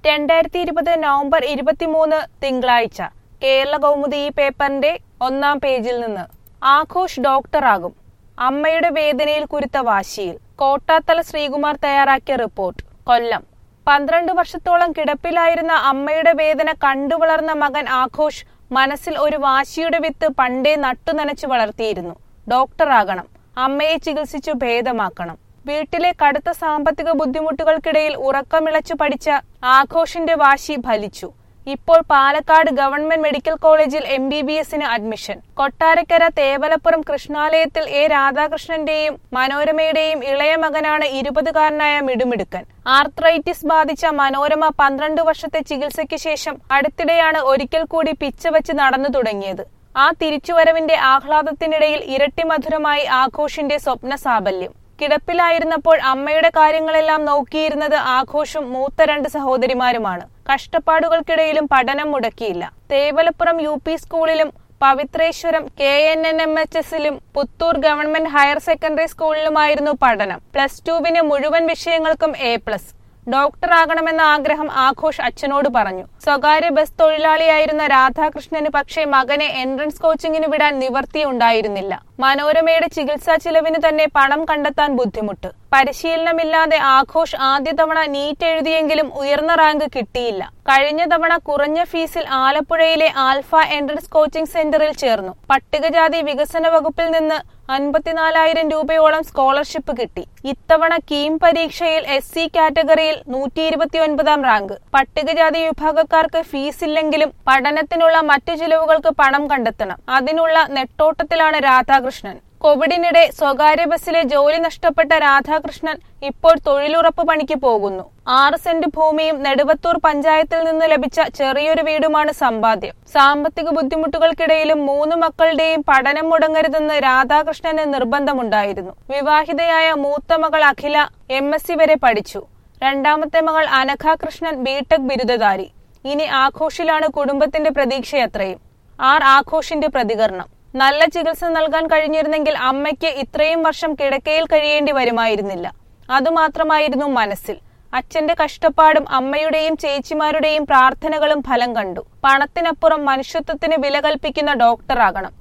രണ്ടായിരത്തി ഇരുപത് നവംബർ ഇരുപത്തിമൂന്ന് തിങ്കളാഴ്ച കേരള കൗമുദി ഈ പേപ്പറിന്റെ ഒന്നാം പേജിൽ നിന്ന് ആഘോഷ് ഡോക്ടറാകും അമ്മയുടെ വേദനയിൽ കുരുത്ത വാശിയിൽ കോട്ടാത്തല ശ്രീകുമാർ തയ്യാറാക്കിയ റിപ്പോർട്ട് കൊല്ലം പന്ത്രണ്ട് വർഷത്തോളം കിടപ്പിലായിരുന്ന അമ്മയുടെ വേദന കണ്ടുവളർന്ന മകൻ ആഘോഷ് മനസ്സിൽ ഒരു വാശിയുടെ വിത്ത് പണ്ടേ നട്ടുനനച്ചു വളർത്തിയിരുന്നു ഡോക്ടറാകണം അമ്മയെ ചികിത്സിച്ചു ഭേദമാക്കണം വീട്ടിലെ കടുത്ത സാമ്പത്തിക ബുദ്ധിമുട്ടുകൾക്കിടയിൽ ഉറക്കമിളച്ചു പഠിച്ച ആഘോഷിന്റെ വാശി ഫലിച്ചു ഇപ്പോൾ പാലക്കാട് ഗവൺമെന്റ് മെഡിക്കൽ കോളേജിൽ എം ബി ബി എസിന് അഡ്മിഷൻ കൊട്ടാരക്കര തേവലപ്പുറം കൃഷ്ണാലയത്തിൽ എ രാധാകൃഷ്ണന്റെയും മനോരമയുടെയും ഇളയ മകനാണ് ഇരുപതുകാരനായ മിടുമിടുക്കൻ ആർത്രൈറ്റിസ് ബാധിച്ച മനോരമ പന്ത്രണ്ട് വർഷത്തെ ചികിത്സയ്ക്ക് ശേഷം അടുത്തിടെയാണ് ഒരിക്കൽ കൂടി പിച്ചവച്ച് നടന്നു തുടങ്ങിയത് ആ തിരിച്ചുവരവിന്റെ ആഹ്ലാദത്തിനിടയിൽ ഇരട്ടി മധുരമായി ആഘോഷിന്റെ സ്വപ്ന സാബല്യം കിടപ്പിലായിരുന്നപ്പോൾ അമ്മയുടെ കാര്യങ്ങളെല്ലാം നോക്കിയിരുന്നത് ആഘോഷും മൂത്ത രണ്ട് സഹോദരിമാരുമാണ് കഷ്ടപ്പാടുകൾക്കിടയിലും പഠനം മുടക്കിയില്ല തേവലപ്പുറം യു പി സ്കൂളിലും Pavithreswaram K N N M H എസിലും പുത്തൂർ ഗവൺമെന്റ് ഹയർ സെക്കൻഡറി സ്കൂളിലുമായിരുന്നു പഠനം പ്ലസ് ടുവിന് മുഴുവൻ വിഷയങ്ങൾക്കും എ പ്ലസ് ഡോക്ടറാകണമെന്ന ആഗ്രഹം ആഘോഷ് അച്ഛനോട് പറഞ്ഞു സ്വകാര്യ ബസ് തൊഴിലാളിയായിരുന്ന രാധാകൃഷ്ണന് പക്ഷേ മകനെ എൻട്രൻസ് കോച്ചിങ്ങിന് വിടാൻ നിവർത്തിയുണ്ടായിരുന്നില്ല മനോരമയുടെ ചികിത്സാ ചിലവിന് തന്നെ പണം കണ്ടെത്താൻ ബുദ്ധിമുട്ട് പരിശീലനമില്ലാതെ ആഘോഷ് ആദ്യ തവണ നീറ്റ് എഴുതിയെങ്കിലും ഉയർന്ന റാങ്ക് കിട്ടിയില്ല കഴിഞ്ഞ തവണ കുറഞ്ഞ ഫീസിൽ ആലപ്പുഴയിലെ ആൽഫ എൻട്രൻസ് കോച്ചിംഗ് സെന്ററിൽ ചേർന്നു പട്ടികജാതി വികസന വകുപ്പിൽ നിന്ന് അൻപത്തിനാലായിരം രൂപയോളം സ്കോളർഷിപ്പ് കിട്ടി ഇത്തവണ കീം പരീക്ഷയിൽ എസ് സി കാറ്റഗറിയിൽ നൂറ്റി ഇരുപത്തിയൊൻപതാം റാങ്ക് പട്ടികജാതി വിഭാഗക്കാർക്ക് ഫീസില്ലെങ്കിലും പഠനത്തിനുള്ള മറ്റു ചിലവുകൾക്ക് പണം കണ്ടെത്തണം അതിനുള്ള നെട്ടോട്ടത്തിലാണ് രാധാകൃഷ്ണൻ കോവിഡിനിടെ സ്വകാര്യ ബസ്സിലെ ജോലി നഷ്ടപ്പെട്ട രാധാകൃഷ്ണൻ ഇപ്പോൾ തൊഴിലുറപ്പ് പണിക്ക് പോകുന്നു ആറ് സെന്റ് ഭൂമിയും നെടുവത്തൂർ പഞ്ചായത്തിൽ നിന്ന് ലഭിച്ച ചെറിയൊരു വീടുമാണ് സമ്പാദ്യം സാമ്പത്തിക ബുദ്ധിമുട്ടുകൾക്കിടയിലും മൂന്ന് മക്കളുടെയും പഠനം മുടങ്ങരുതെന്ന് രാധാകൃഷ്ണന് നിർബന്ധമുണ്ടായിരുന്നു വിവാഹിതയായ മൂത്ത മകൾ അഖില എം എസ് സി വരെ പഠിച്ചു രണ്ടാമത്തെ മകൾ അനഘ കൃഷ്ണൻ ബിടെക് ബിരുദധാരി ഇനി ആഘോഷിലാണ് കുടുംബത്തിന്റെ പ്രതീക്ഷയത്രയും ആർ ആഘോഷിന്റെ പ്രതികരണം നല്ല ചികിത്സ നൽകാൻ കഴിഞ്ഞിരുന്നെങ്കിൽ അമ്മയ്ക്ക് ഇത്രയും വർഷം കിടക്കയിൽ കഴിയേണ്ടി വരുമായിരുന്നില്ല അതുമാത്രമായിരുന്നു മനസ്സിൽ അച്ഛന്റെ കഷ്ടപ്പാടും അമ്മയുടെയും ചേച്ചിമാരുടെയും പ്രാർത്ഥനകളും ഫലം കണ്ടു പണത്തിനപ്പുറം മനുഷ്യത്വത്തിന് വില കൽപ്പിക്കുന്ന ഡോക്ടറാകണം